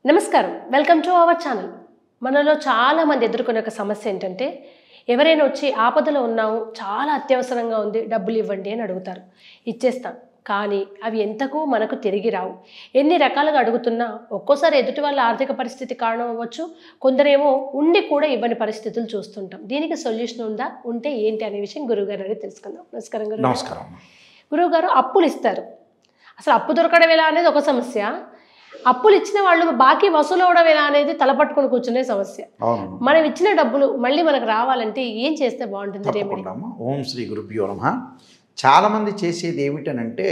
నమస్కారం welcome to our channel మనలో చాలా మంది ఎదుర్కొనే ఒక సమస్య ఏంటంటే ఎవరైనా వచ్చి ఆపదలో ఉన్నాము చాలా అత్యవసరంగా ఉంది డబ్బులు ఇవ్వండి అని అడుగుతారు ఇచ్చేస్తాం కానీ అవి ఎంతకు మనకు తిరిగి రావు ఎన్ని రకాలుగా అడుగుతున్నా ఒక్కోసారి ఎదుటి వాళ్ళ ఆర్థిక పరిస్థితి కారణం అవ్వచ్చు కొందరేమో ఉండి కూడా ఇవ్వని పరిస్థితులు చూస్తుంటాం దీనికి సొల్యూషన్ ఉందా ఉంటే ఏంటి అనే విషయం గురువుగారు అడిగి తెలుసుకుందాం నమస్కారం గురువు నమస్కారం గురువుగారు అప్పులు ఇస్తారు అసలు అప్పు దొరకడం ఎలా అనేది ఒక సమస్య అప్పులు ఇచ్చిన వాళ్ళు బాకీ వసూలు అవడం ఎలా అనేది తలపట్టుకొని కూర్చునే సమస్య అవును మనం ఇచ్చిన డబ్బులు మళ్ళీ మనకు రావాలంటే ఏం చేస్తే బాగుంటుంది రెమెడీ తప్పకుండా అమ్మా. ఓం శ్రీ గురుభ్యో నమ చాలామంది చేసేది ఏమిటనంటే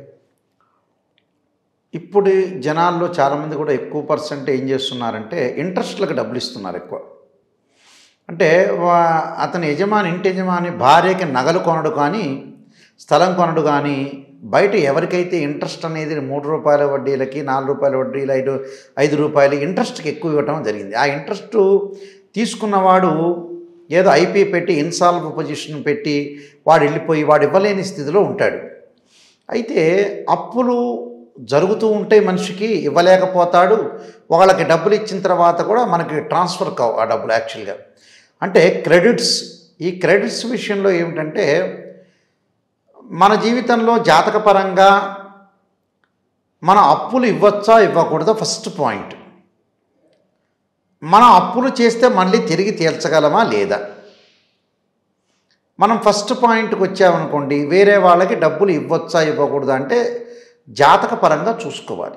ఇప్పుడు జనాల్లో చాలామంది కూడా ఎక్కువ పర్సెంట్ ఏం చేస్తున్నారంటే ఇంట్రెస్ట్లకు డబ్బులు ఇస్తున్నారు ఎక్కువ అంటే వా- అతని యజమాని ఇంటి యజమాని భార్యకి నగలు కొనడు కానీ స్థలం కొనడు కానీ బయట ఎవరికైతే ఇంట్రెస్ట్ అనేది మూడు రూపాయల వడ్డీలకి నాలుగు రూపాయల వడ్డీలు ఐదు ఐదు రూపాయలు ఇంట్రెస్ట్కి ఎక్కువ ఇవ్వటం జరిగింది ఆ ఇంట్రెస్ట్ తీసుకున్నవాడు ఏదో ఐపీ పెట్టి ఇన్సాల్వ్ పొజిషన్ పెట్టి వాడు వెళ్ళిపోయి వాడు ఇవ్వలేని స్థితిలో ఉంటాడు అయితే అప్పులు జరుగుతూ ఉంటాయి మనిషికి ఇవ్వలేకపోతాడు వాళ్ళకి డబ్బులు ఇచ్చిన తర్వాత కూడా మనకి ట్రాన్స్ఫర్ కావు ఆ డబ్బులు యాక్చువల్గా అంటే క్రెడిట్స్ ఈ క్రెడిట్స్ విషయంలో ఏమిటంటే మన జీవితంలో జాతకపరంగా మన అప్పులు ఇవ్వచ్చా ఇవ్వకూడదా ఫస్ట్ పాయింట్ మనం అప్పులు చేస్తే మళ్ళీ తిరిగి తీర్చగలమా లేదా మనం ఫస్ట్ పాయింట్కి వచ్చామనుకోండి వేరే వాళ్ళకి డబ్బులు ఇవ్వచ్చా ఇవ్వకూడదా అంటే జాతకపరంగా చూసుకోవాలి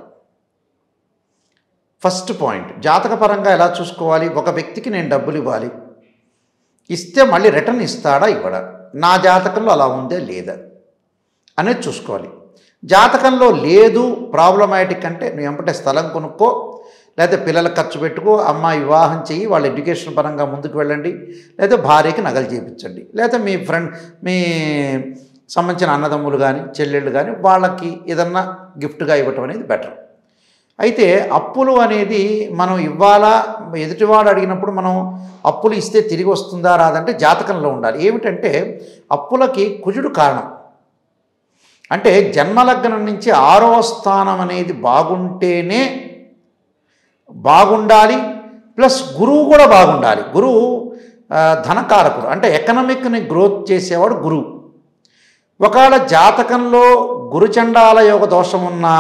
ఫస్ట్ పాయింట్ జాతకపరంగా ఎలా చూసుకోవాలి ఒక వ్యక్తికి నేను డబ్బులు ఇవ్వాలి ఇస్తే మళ్ళీ రిటర్న్ ఇస్తాడా ఇవ్వడా నా జాతకంలో అలా ఉందే లేదా అనేది చూసుకోవాలి జాతకంలో లేదు ప్రాబ్లమాటిక్ అంటే నువ్వు ఎంపటే స్థలం కొనుక్కో లేకపోతే పిల్లలకు ఖర్చు పెట్టుకో అమ్మాయి వివాహం చెయ్యి వాళ్ళ ఎడ్యుకేషన్ పరంగా ముందుకు వెళ్ళండి లేకపోతే భార్యకి నగలు చేయించండి లేకపోతే మీ ఫ్రెండ్ మీ సంబంధించిన అన్నదమ్ములు కానీ చెల్లెళ్ళు కానీ వాళ్ళకి ఏదన్నా గిఫ్ట్గా ఇవ్వటం అనేది బెటర్ అయితే అప్పులు అనేది మనం ఇవ్వాలా ఎదుటివాడు అడిగినప్పుడు మనం అప్పులు ఇస్తే తిరిగి వస్తుందా రాదంటే జాతకంలో ఉండాలి ఏమిటంటే అప్పులకి కుజుడు కారణం అంటే జన్మలగ్నం నుంచి ఆరో స్థానం అనేది బాగుంటేనే బాగుండాలి ప్లస్ గురువు కూడా బాగుండాలి గురువు ఆ, ధనకారకుడు అంటే ఎకనామిక్ని గ్రోత్ చేసేవాడు గురువు ఒకవేళ జాతకంలో గురుచండాల యోగ దోషం ఉన్నా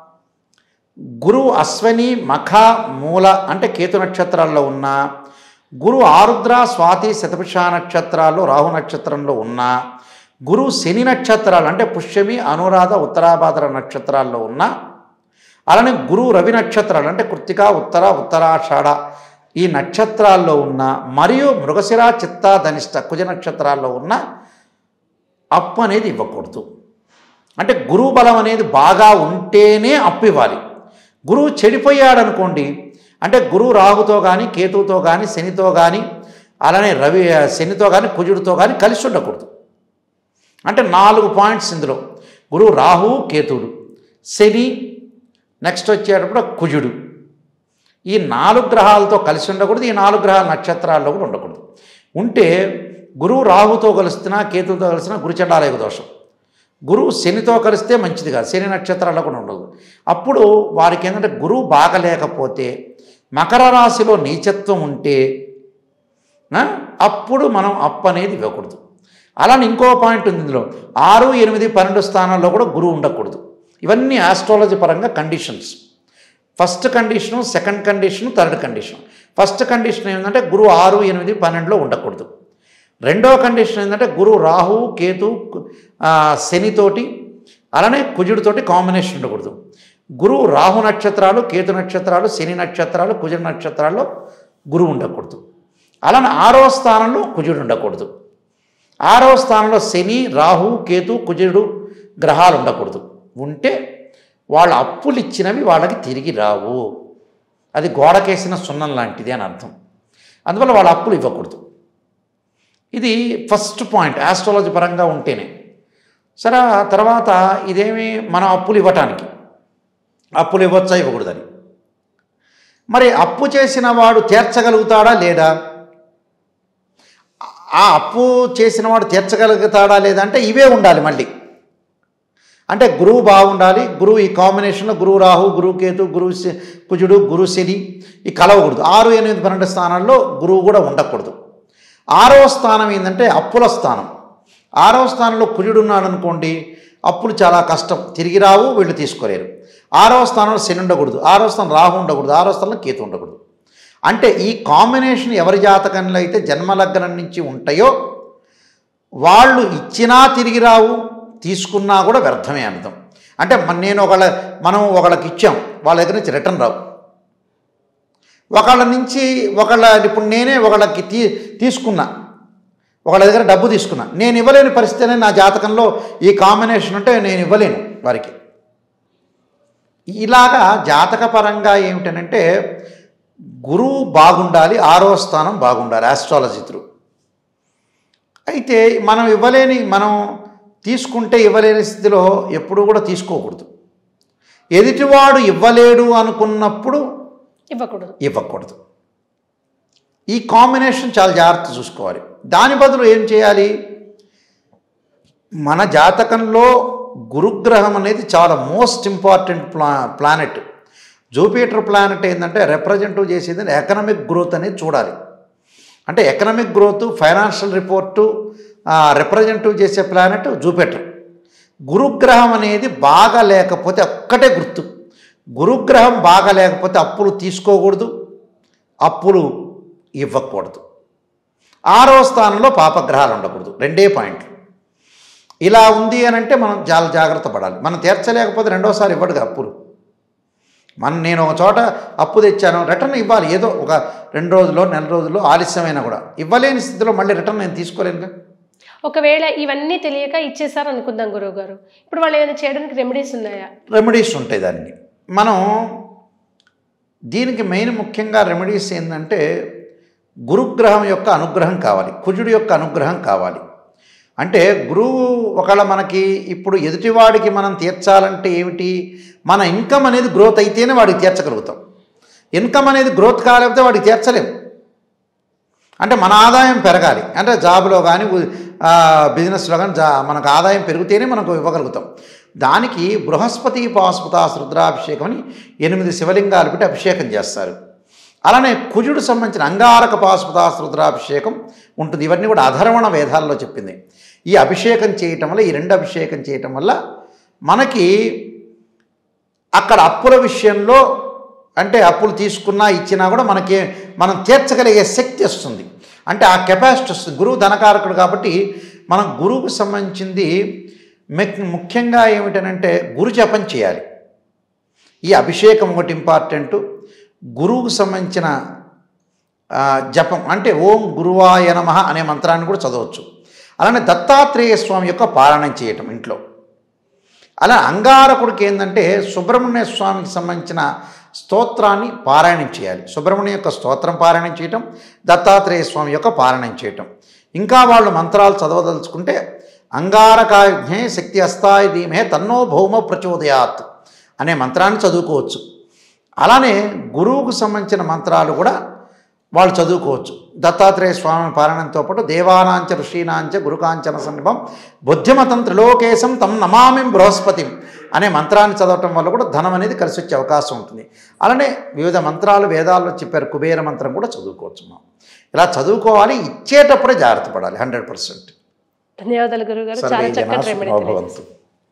గురువు అశ్వని మఖ మూల అంటే కేతు నక్షత్రాల్లో ఉన్న గురువు ఆరుద్ర స్వాతి శతభిష నక్షత్రాల్లో రాహు నక్షత్రంలో ఉన్న గురువు శని నక్షత్రాలు అంటే పుష్యమి అనురాధ ఉత్తరాభాద్ర నక్షత్రాల్లో ఉన్న అలానే గురువు రవి నక్షత్రాలు అంటే కృత్తిక ఉత్తర ఉత్తరాషాఢ ఈ నక్షత్రాల్లో ఉన్న మరియు మృగశిర చిత్త ధనిష్ట కుజ నక్షత్రాల్లో ఉన్న అప్పు అనేది ఇవ్వకూడదు అంటే గురువు బలం అనేది బాగా ఉంటేనే అప్పు ఇవ్వాలి గురువు చెడిపోయాడు అనుకోండి అంటే గురువు రాహుతో కానీ కేతువుతో కానీ శనితో కానీ అలానే రవి శనితో కానీ కుజుడితో కానీ కలిసి ఉండకూడదు అంటే నాలుగు పాయింట్స్ ఇందులో గురువు రాహు కేతువుడు శని నెక్స్ట్ వచ్చేటప్పుడు కుజుడు ఈ నాలుగు గ్రహాలతో కలిసి ఉండకూడదు ఈ నాలుగు గ్రహాల నక్షత్రాల్లో కూడా ఉండకూడదు ఉంటే గురువు రాహుతో కలుస్తున్నా కేతువుతో కలిసినా గురుచండాలయ దోషం గురువు శనితో కలిస్తే మంచిది కాదు శని నక్షత్రాల్లో కూడా ఉండదు అప్పుడు వారికి ఏంటంటే గురువు బాగలేకపోతే మకర రాశిలో నీచత్వం ఉంటే ఆ, అప్పుడు మనం అప్పు అనేది ఇవ్వకూడదు అలానే ఇంకో పాయింట్ ఉంది ఇందులో ఆరు ఎనిమిది పన్నెండు స్థానాల్లో కూడా గురువు ఉండకూడదు ఇవన్నీ ఆస్ట్రాలజీ పరంగా conditions first condition second condition third condition first condition ఏంటంటే గురువు ఆరు ఎనిమిది పన్నెండులో ఉండకూడదు రెండవ కండిషన్ ఏంటంటే గురువు రాహు కేతు ఆ, శనితోటి అలానే కుజుడితోటి కాంబినేషన్ ఉండకూడదు గురువు రాహు నక్షత్రాలు కేతు నక్షత్రాలు శని నక్షత్రాలు కుజ నక్షత్రాల్లో గురువు ఉండకూడదు అలానే ఆరో స్థానంలో కుజుడు ఉండకూడదు ఆరో స్థానంలో శని రాహు కేతు కుజుడు గ్రహాలు ఉండకూడదు ఉంటే వాళ్ళు అప్పులు ఇచ్చినవి వాళ్ళకి తిరిగి రావు అది గోడకేసిన సున్నం లాంటిది అని అర్థం అందువల్ల వాళ్ళ అప్పులు ఇవ్వకూడదు ఇది ఫస్ట్ పాయింట్ ఆస్ట్రాలజీ పరంగా ఉంటేనే సరే ఆ తర్వాత ఇదేమి మనం అప్పులు ఇవ్వటానికి అప్పులు ఇవ్వచ్చా ఇవ్వకూడదని మరి అప్పు చేసిన వాడు తీర్చగలుగుతాడా లేదా ఆ అప్పు చేసిన వాడు తీర్చగలుగుతాడా లేదా అంటే ఇవే ఉండాలి మళ్ళీ అంటే గురువు బాగుండాలి గురువు ఈ కాంబినేషన్లో గురువు రాహు గురువు కేతు గురువు శ- కుజుడు గురు శని ఈ కలవకూడదు ఆరు ఎనిమిది పన్నెండు స్థానాల్లో గురువు కూడా ఉండకూడదు ఆరవ స్థానం ఏంటంటే అప్పుల స్థానం ఆరవ స్థానంలో కుజుడు ఉన్నాడు అనుకోండి అప్పులు చాలా కష్టం తిరిగి రావు వీళ్ళు తీసుకోలేరు ఆరవ స్థానంలో శని ఉండకూడదు ఆరవ స్థానం రాహు ఉండకూడదు ఆరవ స్థానంలో కేతు ఉండకూడదు అంటే ఈ కాంబినేషన్ ఎవరి జాతకంలో అయితే జన్మలగ్నం నుంచి ఉంటాయో వాళ్ళు ఇచ్చినా తిరిగి రావు తీసుకున్నా కూడా వ్యర్థమే అర్థం అంటే మన నేను ఒకళ్ళ మనం ఒకళ్ళకి ఇచ్చాం వాళ్ళ దగ్గర నుంచి రిటర్న్ రావు ఒకళ్ళ నుంచి ఒకళ్ళ ఇప్పుడు నేనే ఒకళ్ళకి తీ తీసుకున్నా ఒకళ్ళ దగ్గర డబ్బు తీసుకున్నా నేను ఇవ్వలేని పరిస్థితి నా జాతకంలో ఈ కాంబినేషన్ ఉంటే నేను ఇవ్వలేను వారికి ఇలాగా జాతకపరంగా ఏమిటనంటే గురువు బాగుండాలి ఆరో స్థానం బాగుండాలి ఆస్ట్రాలజీ త్రూ అయితే మనం ఇవ్వలేని మనం తీసుకుంటే ఇవ్వలేని స్థితిలో ఎప్పుడూ కూడా తీసుకోకూడదు ఎదుటివాడు ఇవ్వలేడు అనుకున్నప్పుడు ఇవ్వకూడదు ఇవ్వకూడదు ఈ కాంబినేషన్ చాలా జాగ్రత్త చూసుకోవాలి దాని బదులు ఏం చేయాలి మన జాతకంలో గురుగ్రహం అనేది చాలా మోస్ట్ ఇంపార్టెంట్ ప్లా ప్లానెట్ జూపిటర్ ప్లానెట్ ఏంటంటే రిప్రజెంటివ్ చేసేది ఎకనామిక్ గ్రోత్ అనేది చూడాలి అంటే economic growth financial report representative చేసే ప్లానెట్ జూపిటర్ గురుగ్రహం అనేది బాగా లేకపోతే ఒక్కటే గుర్తు గురుగ్రహం బాగా లేకపోతే అప్పులు తీసుకోకూడదు అప్పులు ఇవ్వకూడదు ఆరో స్థానంలో పాపగ్రహాలు ఉండకూడదు రెండే పాయింట్లు ఇలా ఉంది అని అంటే మనం చాలా జాగ్రత్త పడాలి మనం తీర్చలేకపోతే రెండోసారి ఇవ్వడుగా అప్పులు మన నేను ఒక చోట అప్పు తెచ్చాను రిటర్న్ ఇవ్వాలి ఏదో ఒక రెండు రోజుల్లో నెల రోజుల్లో ఆలస్యమైనా కూడా ఇవ్వలేని స్థితిలో మళ్ళీ రిటర్న్ నేను తీసుకోలేనుగా ఒకవేళ ఇవన్నీ తెలియక ఇచ్చేసారు అనుకుందాం గురువు గారు ఇప్పుడు వాళ్ళు ఏమైనా చేయడానికి రెమెడీస్ ఉన్నాయా రెమెడీస్ ఉంటాయి దానికి మనం దీనికి మెయిన్ ముఖ్యంగా రెమెడీస్ ఏంటంటే గురుగ్రహం యొక్క అనుగ్రహం కావాలి కుజుడు యొక్క అనుగ్రహం కావాలి అంటే గురువు ఒకవేళ మనకి ఇప్పుడు ఎదుటివాడికి మనం తీర్చాలంటే ఏమిటి మన ఇన్కమ్ అనేది గ్రోత్ అయితేనే వాడికి తీర్చగలుగుతాం ఇన్కమ్ అనేది గ్రోత్ కాలేకపోతే వాడికి తీర్చలేము అంటే మన ఆదాయం పెరగాలి అంటే జాబ్లో కానీ బిజినెస్లో కానీ జా మనకు ఆదాయం పెరిగితేనే మనకు ఇవ్వగలుగుతాం దానికి బృహస్పతి పాశుపత రుద్రాభిషేకం అని ఎనిమిది శివలింగాలు పెట్టి అభిషేకం చేస్తారు అలానే కుజుడు సంబంధించిన అంగారక పాశుపత రుద్రాభిషేకం ఉంటుంది ఇవన్నీ కూడా అధర్వణ వేదాల్లో చెప్పింది ఈ అభిషేకం చేయటం వల్ల ఈ రెండు అభిషేకం చేయటం వల్ల మనకి అక్కడ అప్పుల విషయంలో అంటే అప్పులు తీసుకున్నా ఇచ్చినా కూడా మనకి మనం తీర్చగలిగే శక్తి వస్తుంది అంటే ఆ కెపాసిటీ వస్తుంది గురువు ధనకారకుడు కాబట్టి మనం గురువుకు సంబంధించింది మెక్ ముఖ్యంగా ఏమిటనంటే గురు జపం చేయాలి ఈ అభిషేకం ఒకటి ఇంపార్టెంట్ గురువుకు సంబంధించిన ఆ, జపం అంటే ఓం గురువాయ నమః అనే మంత్రాన్ని కూడా చదవచ్చు అలానే దత్తాత్రేయ స్వామి యొక్క పారాయణం చేయటం ఇంట్లో అలా అంగారకుడికి ఏంటంటే సుబ్రహ్మణ్య స్వామికి సంబంధించిన స్తోత్రాన్ని పారాయణం చేయాలి సుబ్రహ్మణ్యం యొక్క స్తోత్రం పారాయణం చేయటం దత్తాత్రేయ స్వామి యొక్క పారాయణం చేయటం ఇంకా వాళ్ళు మంత్రాలు చదవదలుచుకుంటే అంగారకాయుజ్ఞే శక్తి అస్థాయి ధీమే తన్నో భౌమ ప్రచోదయాత్ అనే మంత్రాన్ని చదువుకోవచ్చు అలానే గురువుకు సంబంధించిన మంత్రాలు కూడా వాళ్ళు చదువుకోవచ్చు దత్తాత్రేయ స్వామి పారాయణంతో పాటు దేవానాంచ ఋషీనాంచ గురుకాంచన సన్నిభం బుద్ధిమతం త్రిలోకేశం తం నమామిం బృహస్పతిం అనే మంత్రాన్ని చదవటం వల్ల కూడా ధనం అనేది కలిసి వచ్చే అవకాశం ఉంటుంది అలానే వివిధ మంత్రాలు వేదాల్లో చెప్పారు కుబేర మంత్రం కూడా చదువుకోవచ్చు మనం ఇలా చదువుకోవాలి ఇచ్చేటప్పుడే జాగ్రత్త పడాలి హండ్రెడ్ పర్సెంట్ ధన్యవాదాలు గురువు గారు చాలా సర్వే జనా చక్కటి రెమెడీ సుఖనో భవంతు